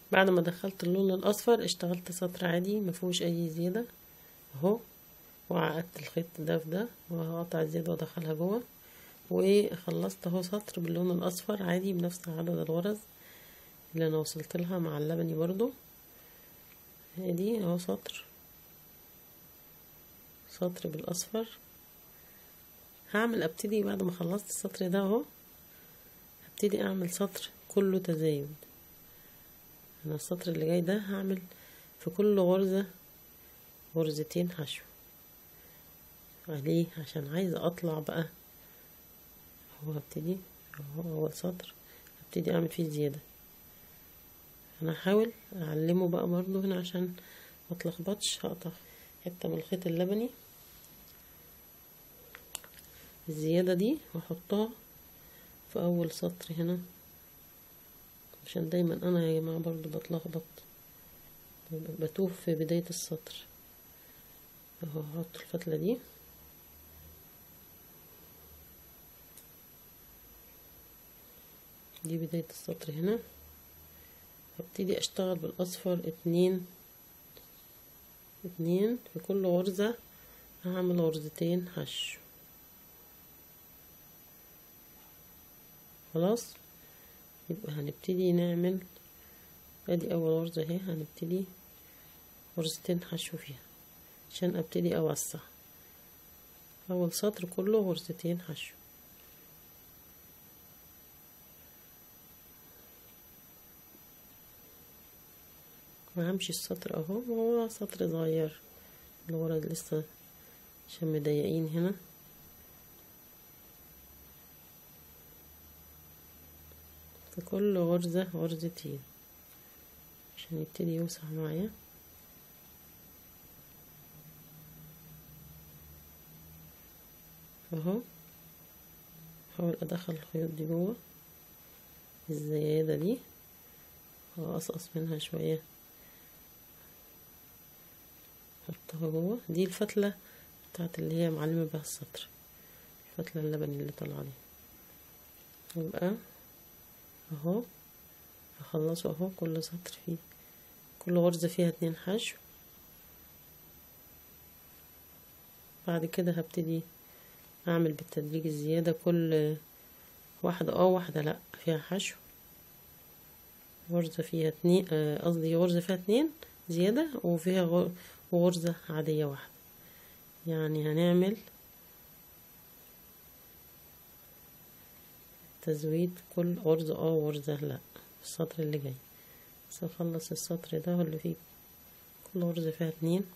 بعد ما دخلت اللون الاصفر اشتغلت سطر عادي مفيهوش اي زيادة اهو وعقدت الخيط ده في ده وهقطع الزيادة وادخلها جوه وخلصت اهو سطر باللون الاصفر عادي بنفس عدد الغرز اللي انا وصلت لها مع اللبني برضو ادي اهو سطر سطر بالاصفر هعمل ابتدي بعد ما خلصت السطر ده اهو هبتدي اعمل سطر كله تزايد انا السطر اللي جاي ده هعمل في كل غرزة غرزتين حشو ليه عشان عايزة اطلع بقى هو هبتدي اهو اول سطر هبتدي اعمل فيه زيادة انا هحاول اعلمه بقى برضو هنا عشان متلخبطش هقطع حتة من الخيط اللبني الزيادة دي واحطها في اول سطر هنا عشان دايما انا يا جماعة برضو بتلخبط بتوه في بداية السطر اهو هحط الفتلة دي دي بداية السطر هنا هبتدي اشتغل بالاصفر اتنين اتنين في كل غرزة هعمل غرزتين حشو خلاص يبقى هنبتدي نعمل ادي اول غرزة اهي هنبتدي غرزتين حشو فيها عشان ابتدي اوسع اول سطر كله غرزتين حشو وهمشي السطر اهو وهو سطر صغير الغرز لسه عشان مضيقين هنا في كل غرزة غرزتين عشان يبتدي يوسع معايا اهو احاول ادخل الخيوط دي جوه الزيادة دي واقصقص منها شوية احطها جوه دي الفتلة بتاعت اللي هي معلمة بها السطر الفتلة اللبني اللي طالعة دي يبقى اهو هخلصه اهو كل سطر فيه كل غرزة فيها اتنين حشو بعد كده هبتدي اعمل بالتدريج الزيادة كل واحدة اه واحدة لا فيها حشو غرزة فيها اتنين قصدي غرزة فيها اتنين زيادة وفيها غرزة عادية واحدة يعني هنعمل تزويد كل غرزة اه وغرزة لا السطر اللي جاي بس اخلص السطر ده اللي فيه كل غرزة فيها اتنين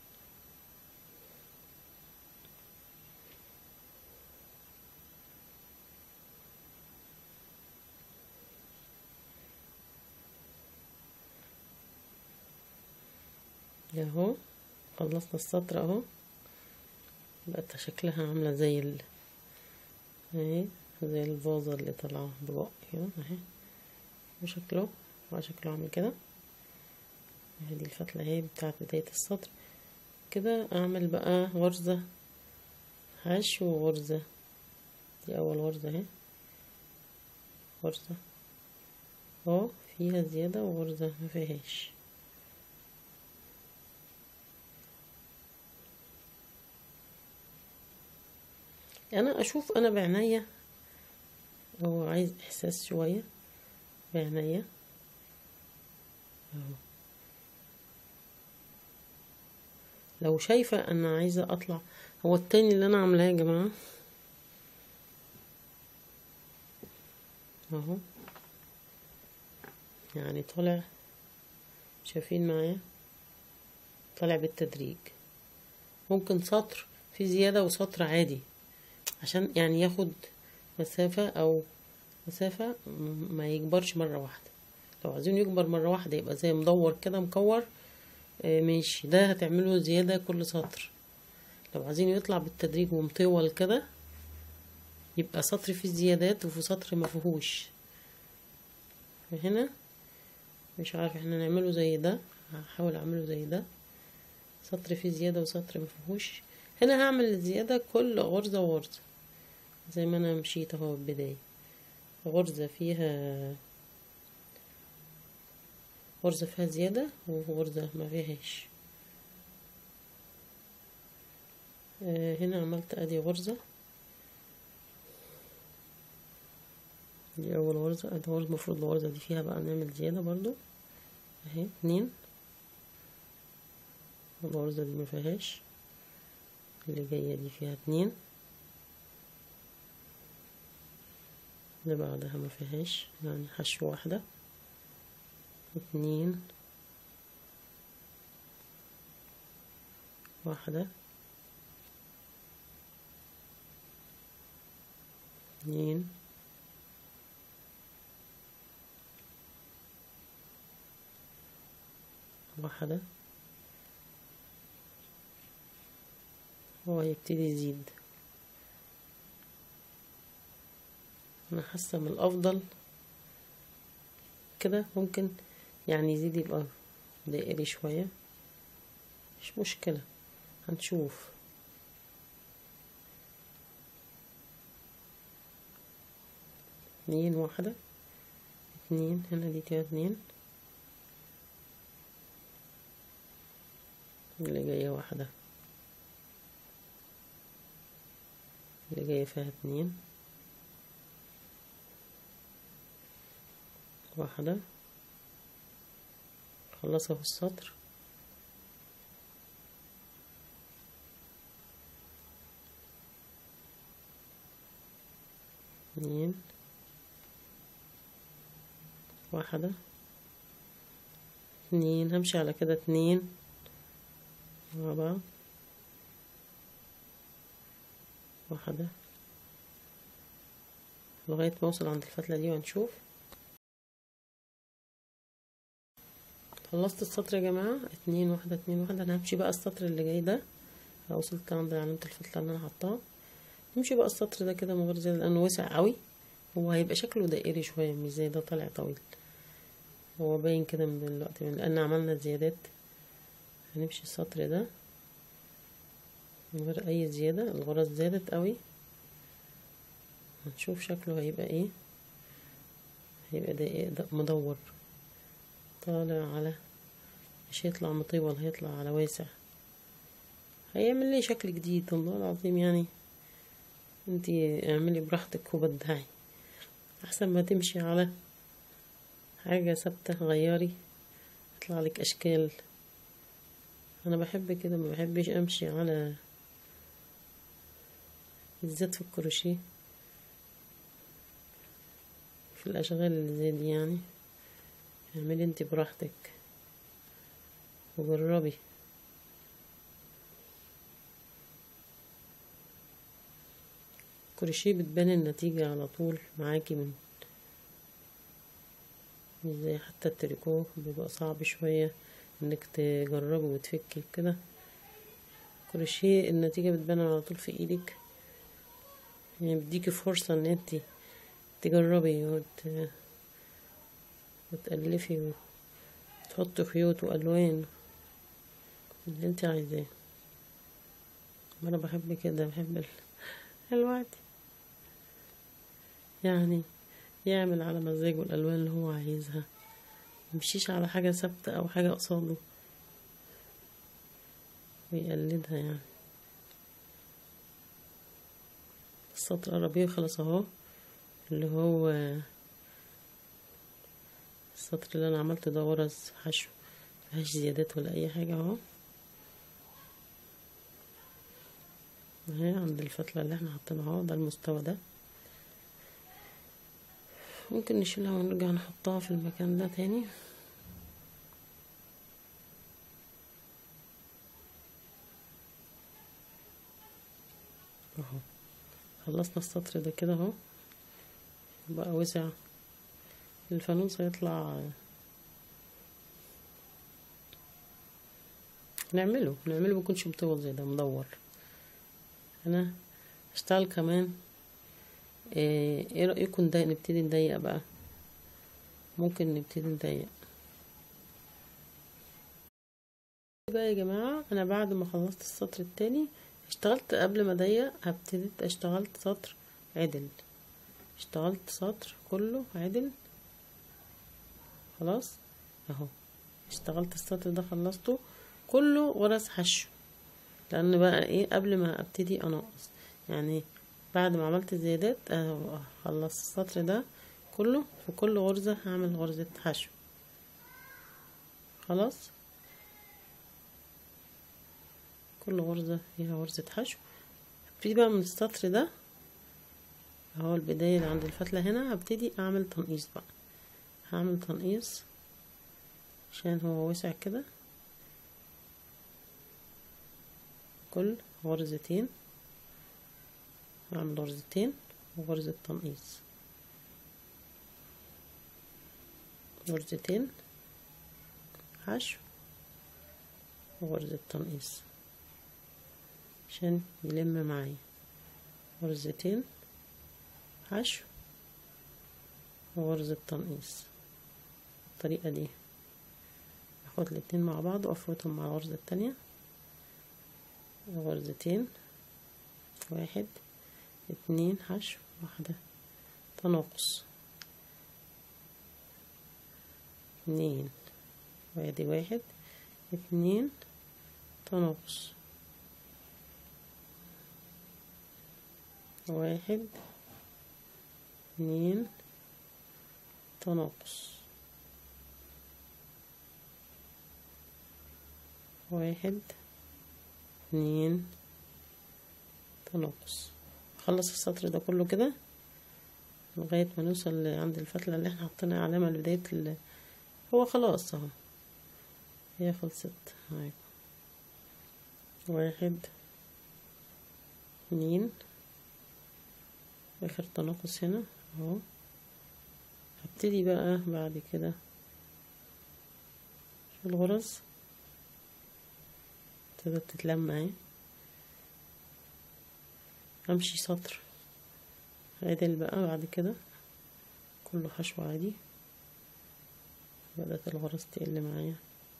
اهو خلصنا السطر اهو بقت شكلها عاملة زي ال اهي زي الفازة اللي طالعة ببق كده اهي وشكله بقى شكله عامل كده اهي دي الفتلة اهي بتاعت بداية السطر كده اعمل بقى غرزة حشو وغرزة دي اول غرزة اهي غرزة اهو فيها زيادة وغرزة مفيهاش انا اشوف انا بعناية هو عايز احساس شوية بعناية اهو لو شايفة انا عايزة اطلع هو التاني اللي انا عاملاه يا جماعة اهو يعني طالع شايفين معايا طالع بالتدريج ممكن سطر في زيادة وسطر عادي عشان يعني ياخد مسافة او مسافة ما يكبرش مرة واحدة لو عايزين يكبر مرة واحدة يبقى زي مدور كده مكور آه ماشي ده هتعمله زيادة كل سطر لو عايزين يطلع بالتدريج ومطول كده يبقى سطر فيه زيادات وفي سطر ما فيهوش هنا مش عارف احنا نعمله زي ده هحاول اعمله زي ده سطر فيه زيادة وسطر ما فيهوش هنا هعمل الزيادة كل غرزة وغرزة زي ما انا مشيت اهو البداية غرزة فيها غرزة فيها زيادة وغرزة ما فيهاش آه هنا عملت ادي غرزة دي اول غرزة ادي غرزة المفروض الغرزة دي فيها بقى نعمل زيادة برضو اهي اتنين الغرزة دي ما فيهاش اللي جاية دي فيها اتنين اللي بعدها ما فيهاش يعني حشو واحدة اتنين واحدة اتنين واحدة هو هيبتدي يزيد انا حاسه من الافضل كده ممكن يعني يزيد يبقى دائري شويه مش مشكله هنشوف اتنين واحده اتنين هنا دي كده اتنين اللي جايه واحده اللي جايه فيها اتنين واحدة خلصها في السطر اتنين واحدة اتنين همشي على كده اتنين مع بعض واحدة لغاية ما اوصل عند الفتلة دي وهنشوف خلصت السطر يا جماعة اتنين واحدة اتنين واحدة انا همشي بقى السطر اللي جاي ده وصلت عند علامة الفتلة اللي انا حطاها نمشي بقى السطر ده كده من غير زيادة لانه وسع قوي هو هيبقى شكله دائري شوية مش زي ده طالع طويل هو باين كده من دلوقتي من لان عملنا زيادات هنمشي السطر ده من غير اي زيادة الغرز زادت قوي هنشوف شكله هيبقى ايه هيبقى ده مدور طالع على مش هيطلع مطول هيطلع على واسع هيعمل لي شكل جديد والله العظيم يعني انتي اعملي براحتك وبدعي احسن ما تمشي على حاجة ثابتة غيري يطلع لك اشكال انا بحب كده ما بحبش امشي على بالذات في الكروشيه في الاشغال اللي زي دي يعني اعملي انت براحتك وجربي كروشيه بتبان النتيجة على طول معاكي من مش زي حتى التريكو بيبقى صعب شوية انك تجربي وتفكي كده كروشيه النتيجة بتبان على طول في ايدك يعني بيديكي فرصة ان انت تجربي وت... وتألفي وتحطي خيوط وألوان اللي انت عايزاه انا بحب كده بحب ال... الوقت يعني يعمل على مزاجه الألوان اللي هو عايزها ميمشيش على حاجة ثابتة أو حاجة قصاده ويقلدها يعني السطر قرب يخلص اهو اللي هو السطر اللي انا عملته ده غرز حشو مفيهاش زيادات ولا اي حاجة اهو اهي عند الفتلة اللي احنا حاطينها اهو ده المستوى ده ممكن نشيلها ونرجع نحطها في المكان ده تاني اهو خلصنا السطر ده كده اهو بقى وسع الفانوس هيطلع نعمله نعمله ميكونش مطول زي ده مدور انا اشتغل كمان ايه إيه رأيكم نضيق نبتدي نضيق بقى ممكن نبتدي نضيق بقى يا جماعة انا بعد ما خلصت السطر التاني اشتغلت قبل ما اضيق هبتدي اشتغلت سطر عدل اشتغلت سطر كله عدل خلاص اهو اشتغلت السطر ده خلصته كله غرز حشو لان بقى ايه قبل ما ابتدي انقص يعني بعد ما عملت زيادات اه خلصت السطر ده كله في كل غرزة هعمل غرزة حشو خلاص كل غرزة فيها غرزة حشو هبتدي بقى من السطر ده اهو البداية اللي عند الفتلة هنا هبتدي اعمل تنقيص بقى هعمل تنقيص عشان هو وسع كده كل غرزتين هعمل غرزتين وغرزة تنقيص غرزتين حشو وغرزة تنقيص عشان يلم معايا غرزتين حشو وغرزة تنقيص الطريقة دي اخد الاتنين مع بعض وافوتهم مع الغرزة التانية غرزتين واحد اتنين حشو واحدة تناقص اتنين وادي واحد اتنين تناقص واحد اتنين تناقص واحد اتنين تناقص خلص السطر ده كله كده لغاية ما نوصل عند الفتلة اللي احنا حطينا علامة لبداية ال... هو خلاص اهو هي خلصت هاي واحد اتنين اخر تناقص هنا اهو هبتدي بقى بعد كده في الغرز ابتدت تتلم اهي امشي سطر عدل بقى بعد كده كله حشو عادي بدأت الغرز تقل معايا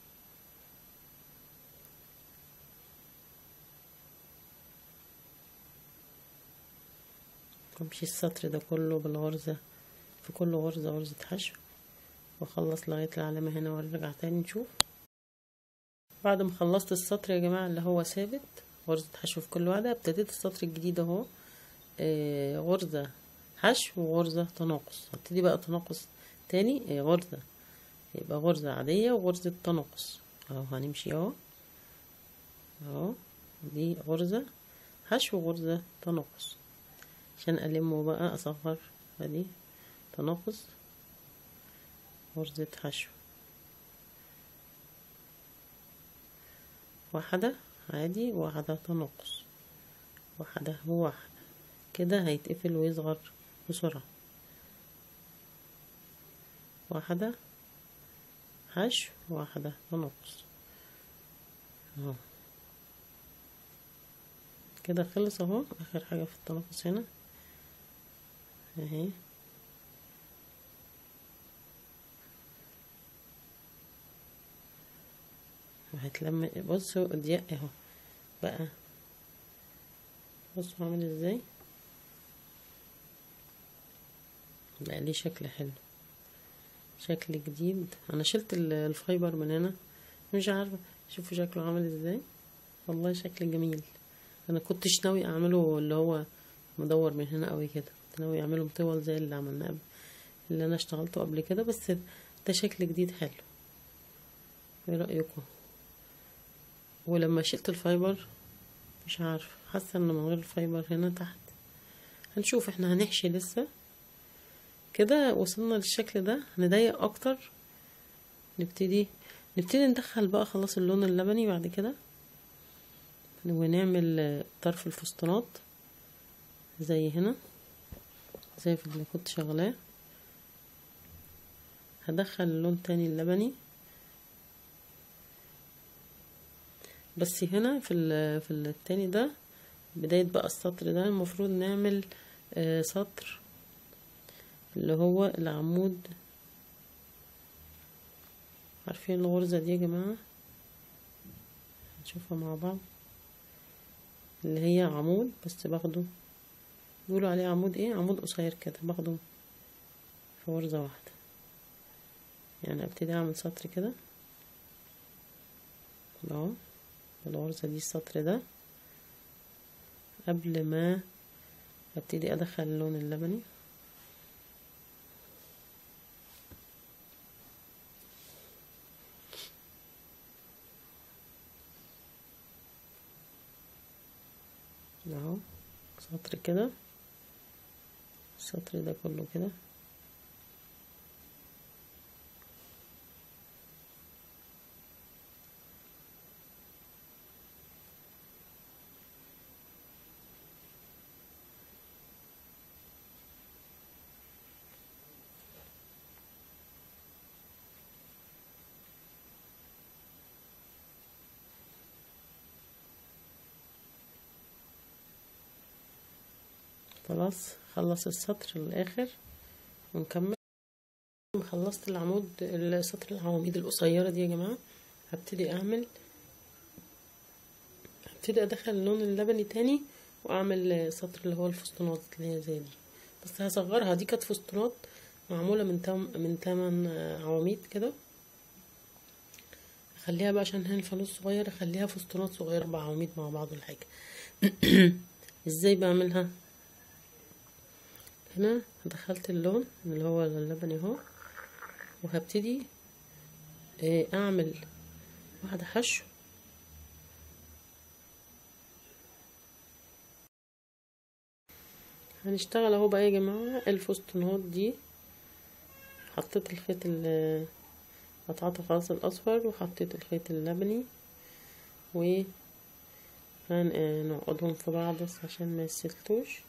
امشي السطر ده كله بالغرزة في كل غرزة غرزة حشو واخلص لغاية العلامة هنا وارجع تاني نشوف بعد ما خلصت السطر يا جماعة اللي هو ثابت غرزة حشو في كل واحدة ابتديت السطر الجديد اهو آه غرزة حشو وغرزة تناقص هبتدي بقى تناقص تاني آه غرزة يبقى غرزة عادية وغرزة تناقص اهو هنمشي اهو اهو دي غرزة حشو وغرزة تناقص عشان ألمه بقى أصغر ادي تناقص غرزة حشو واحدة عادي واحدة تناقص واحدة وواحدة كده هيتقفل ويصغر بسرعة واحدة حشو واحدة تناقص اهو كده خلص اهو اخر حاجة في التناقص هنا اهي وهتلم بصوا الضيق اهو بقى بصوا عامل ازاي بقى ليه شكل حلو شكل جديد انا شلت الفايبر من هنا مش عارفه شوفوا شكله عامل ازاي والله شكل جميل انا كنتش ناوي اعمله اللي هو مدور من هنا قوي كده كنت ناوي اعمله مطول زي اللي عملناه قبل اللي انا اشتغلته قبل كده بس ده شكل جديد حلو ايه رايكم ولما شلت الفايبر مش عارفه حاسه ان من غير الفايبر هنا تحت هنشوف احنا هنحشي لسه كده وصلنا للشكل ده هنضيق اكتر نبتدي نبتدي ندخل بقى خلاص اللون اللبني بعد كده ونعمل طرف الفستانات زي هنا زي في اللي كنت شغلاه هدخل اللون تاني اللبني بس هنا في ال في التاني ده بداية بقى السطر ده المفروض نعمل آه سطر اللي هو العمود عارفين الغرزة دي يا جماعة نشوفها مع بعض اللي هي عمود بس باخده بيقولوا عليه عمود ايه عمود قصير كده باخده في غرزة واحدة يعني ابتدي اعمل سطر كده اهو الغرزة دي السطر ده قبل ما ابتدي ادخل اللون اللبني اهو سطر كده السطر ده كله كده خلاص خلص السطر الاخر ونكمل خلصت العمود السطر العواميد القصيرة دي يا جماعة هبتدي اعمل هبتدي ادخل اللون اللبني تاني واعمل سطر اللي هو الفسطونات اللي هي زي دي بس هصغرها دي كانت فسطونات معمولة من تم من تمن عواميد كده اخليها بقى عشان هنا الفانوس صغير اخليها فسطونات صغيرة بعواميد مع بعض ولا حاجة ازاي بعملها هنا دخلت اللون اللي هو اللبني اهو وهبتدي اعمل واحدة حشو هنشتغل اهو بقى يا جماعة الفستونات دي حطيت الخيط ال قطعت خلاص الاصفر وحطيت الخيط اللبني و هنعقدهم في بعض بس عشان ما يسلتوش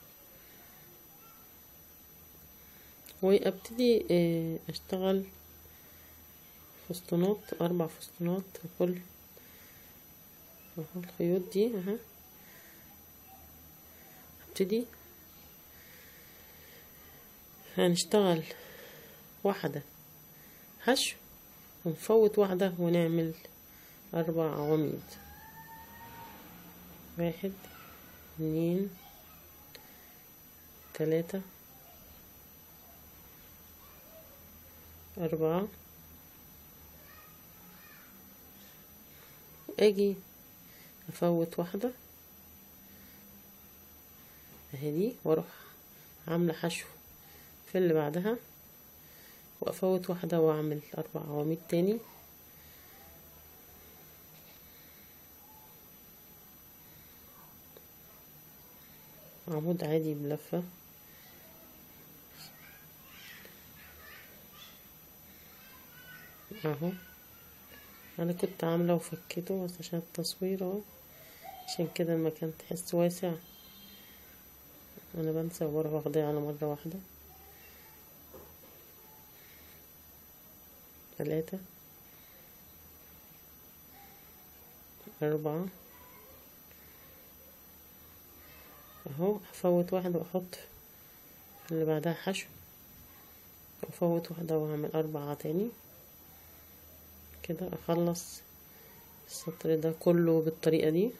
وابتدي اشتغل فسطونات اربع فسطونات كل اهو الخيوط دي اهي ابتدي هنشتغل واحدة حشو ونفوت واحدة ونعمل اربع عواميد واحد اتنين تلاتة أربعة أجي أفوت واحدة أهي دي وأروح عاملة حشو في اللي بعدها وأفوت واحدة وأعمل أربع عواميد تاني عمود عادي بلفة اهو انا كنت عامله وفكيته بس عشان التصوير اهو عشان كده المكان تحس واسع انا بنسى وبروح واخداه على مره واحده ثلاثة أربعة اهو هفوت واحدة واحط اللي بعدها حشو وافوت واحدة واعمل أربعة تاني كده اخلص السطر ده كله بالطريقة دي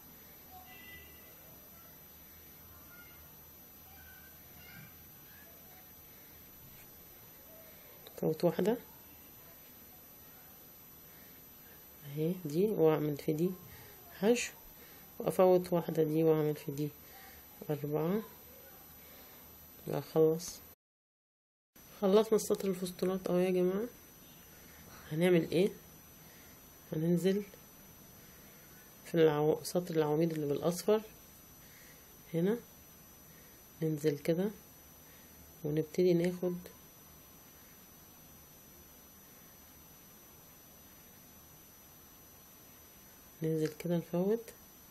فوت واحدة اهي دي واعمل في دي حشو وافوت واحدة دي واعمل في دي اربعة واخلص خلصنا السطر الفسطونات اهو يا جماعة هنعمل ايه هننزل في العو... سطر العواميد اللي بالاصفر هنا ننزل كده ونبتدي ناخد ننزل كده نفوت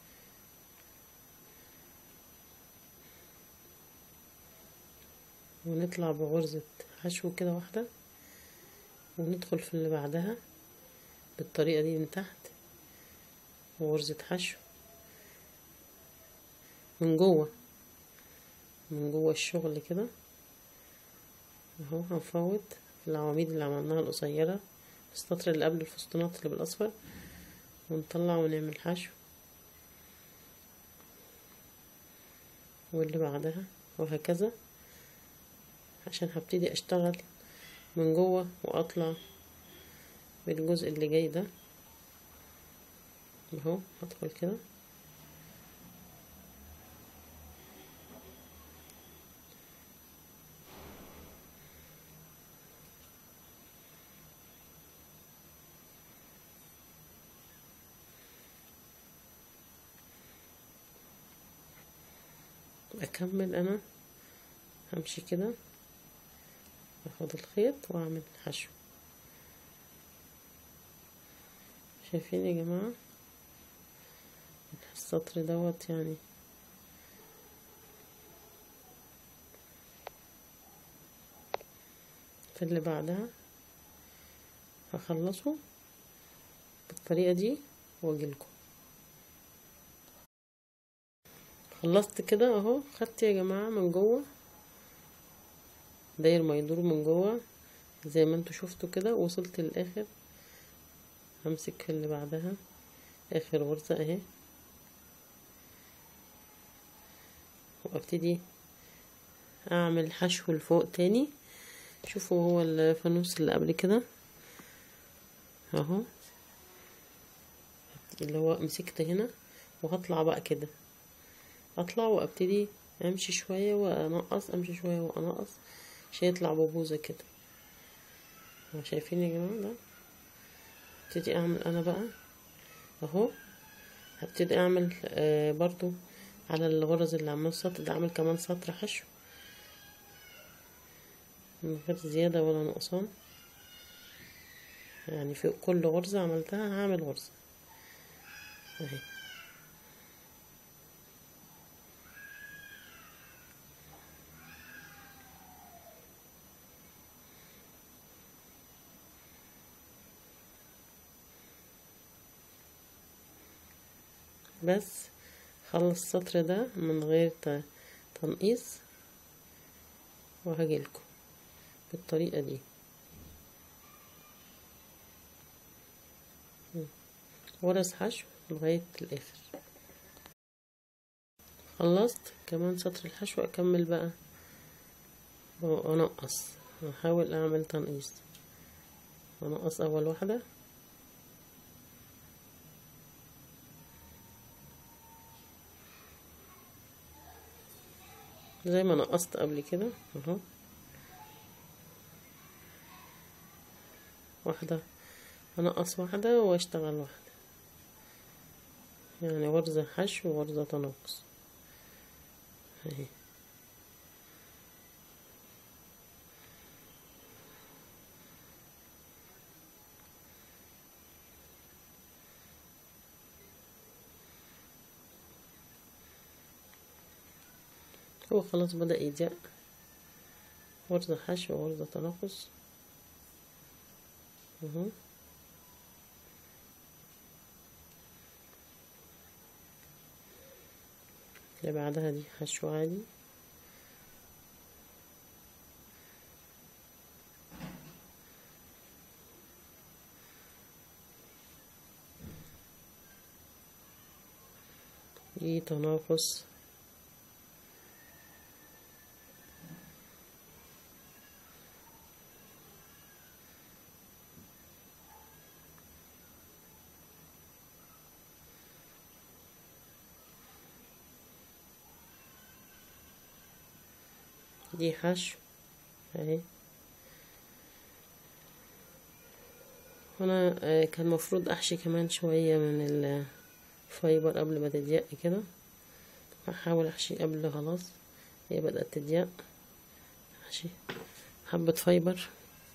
ونطلع بغرزة حشو كده واحدة وندخل في اللي بعدها بالطريقة دي من تحت وغرزة حشو من جوه من جوه الشغل كده اهو هنفوت في العواميد اللي عملناها القصيرة السطر اللي قبل الفسطونات اللي بالاصفر ونطلع ونعمل حشو واللي بعدها وهكذا عشان هبتدي اشتغل من جوه واطلع بالجزء اللي جاي ده اهو هدخل كده اكمل انا همشي كده اخد الخيط واعمل حشو شايفين يا جماعة السطر دوت يعني في اللي بعدها هخلصه بالطريقة دي واجيلكم خلصت كده اهو خدت يا جماعة من جوه داير ما يدور من جوه زي ما انتوا شفتوا كده وصلت للاخر همسك في اللي بعدها اخر غرزة اهي وابتدي اعمل حشو لفوق تاني شوفوا هو الفانوس اللي قبل كده اهو اللي هو مسكت هنا وهطلع بقى كده اطلع وابتدي امشي شوية وانقص امشي شوية وانقص عشان يطلع ببوزة كده شايفين يا جماعة ده ابتدي اعمل انا بقى اهو هبتدي اعمل آه برضو على الغرز اللي عمال سطر ده اعمل كمان سطر حشو من غير زيادة ولا نقصان يعني في كل غرزة عملتها هعمل غرزة اهي بس خلص السطر ده من غير تنقيص وهجيلكم بالطريقة دي غرز حشو لغاية الآخر خلصت كمان سطر الحشو أكمل بقى وأنقص أحاول أعمل تنقيص أنقص أول واحدة زي ما نقصت قبل كده اهو واحدة انقص واحدة واشتغل واحدة يعني غرزة حشو وغرزة تنقص اهي هو خلاص بدأ يضيق غرزة حشو وغرزة تنقص اهو اللي بعدها دي حشو عادي دي تناقص دي حشو اهي هنا آه كان المفروض احشي كمان شوية من الفايبر قبل ما تضيق كده هحاول احشي قبل خلاص هي بدأت تضيق احشي حبة فايبر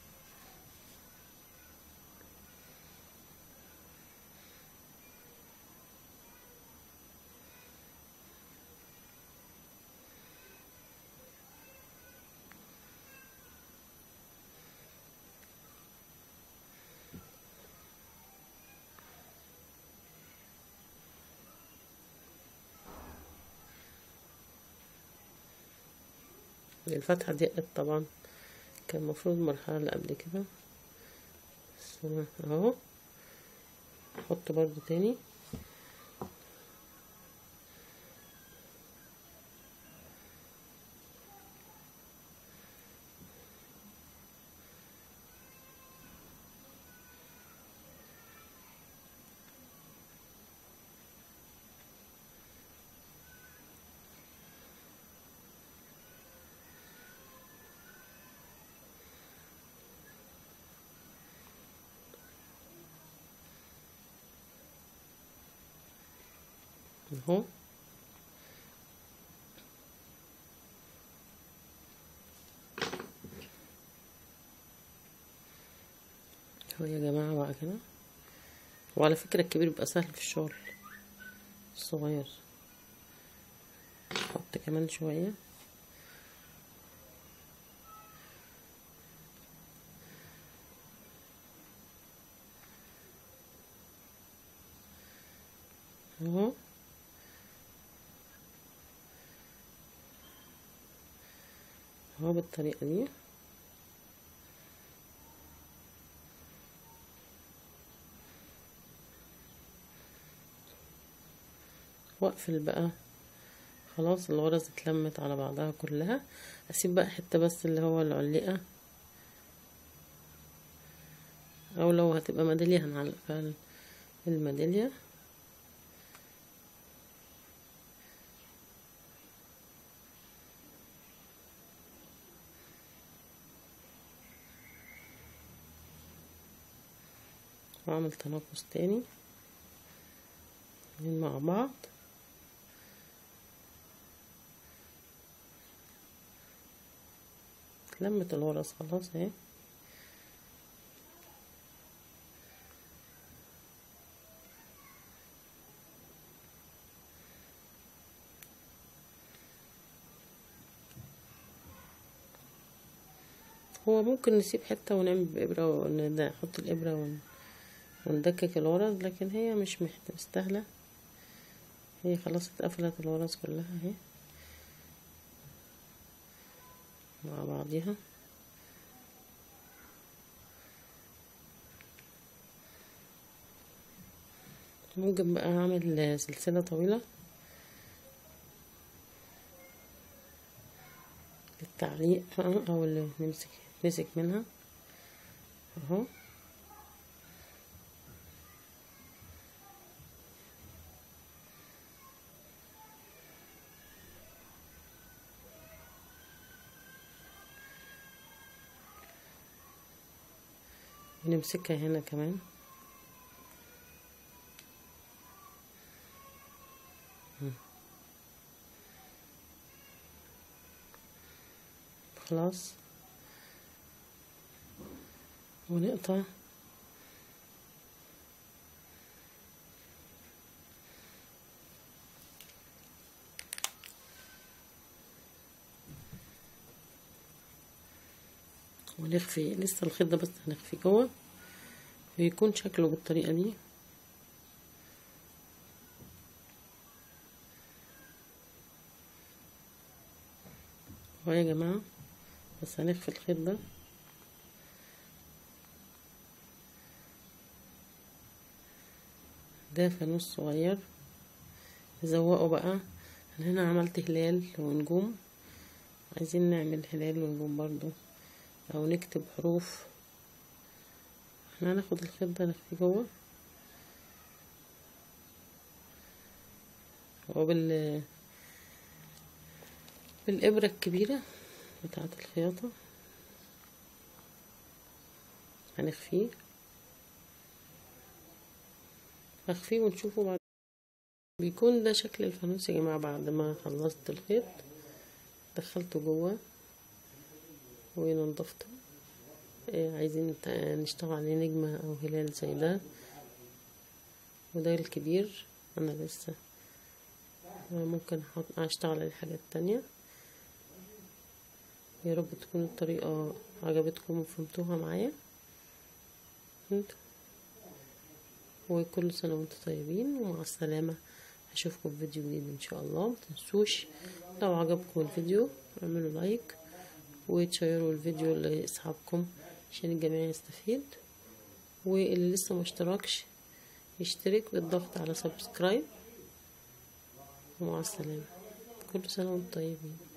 الفتحة ضيقت طبعا كان المفروض المرحلة اللي قبل كده بس اهو احط برضو تاني اهو اهو يا جماعة بقى كده وعلى فكرة الكبير بيبقى سهل في الشغل الصغير نحط كمان شوية اهو اهو بالطريقة دي واقفل بقى خلاص الغرز اتلمت على بعضها كلها اسيب بقى حتة بس اللي هو العلقة او لو هتبقى ميدالية هنعلق فيها الميدالية واعمل تناقص تاني مع بعض اتلمت الغرز خلاص اهي هو ممكن نسيب حتة ونعمل بإبرة ونحط الإبرة ون... وندكك الغرز لكن هي مش مستاهلة هي خلاص اتقفلت الغرز كلها اهي مع بعضيها ممكن بقى اعمل سلسلة طويلة للتعليق او اللي نمسك نمسك منها اهو نمسكها هنا كمان خلاص ونقطع ونخفي لسه الخيط ده بس هنخفي جوه ويكون شكله بالطريقة دي اهو يا جماعة بس هنخفي الخيط ده ده فانوس صغير نزوقه بقى انا هنا عملت هلال ونجوم عايزين نعمل هلال ونجوم برضو او نكتب حروف احنا هناخد الخيط ده نخفيه جوه وبال بالإبرة الكبيرة بتاعة الخياطة هنخفيه هخفيه ونشوفه بعد بيكون ده شكل الفانوس يا جماعة بعد ما خلصت الخيط دخلته جوه ونضفته إيه عايزين نشتغل عليه نجمة أو هلال زي ده وده الكبير أنا لسه ممكن أحط أشتغل عليه حاجات تانية يا رب تكون الطريقة عجبتكم وفهمتوها معايا وكل سنة وانتم طيبين ومع السلامة هشوفكم في فيديو جديد ان شاء الله متنسوش لو عجبكم الفيديو اعملوا لايك وتشيروا الفيديو لاصحابكم عشان الجميع يستفيد واللي لسه مشتركش يشترك بالضغط على سبسكرايب ومع السلامة كل سنة وانتم طيبين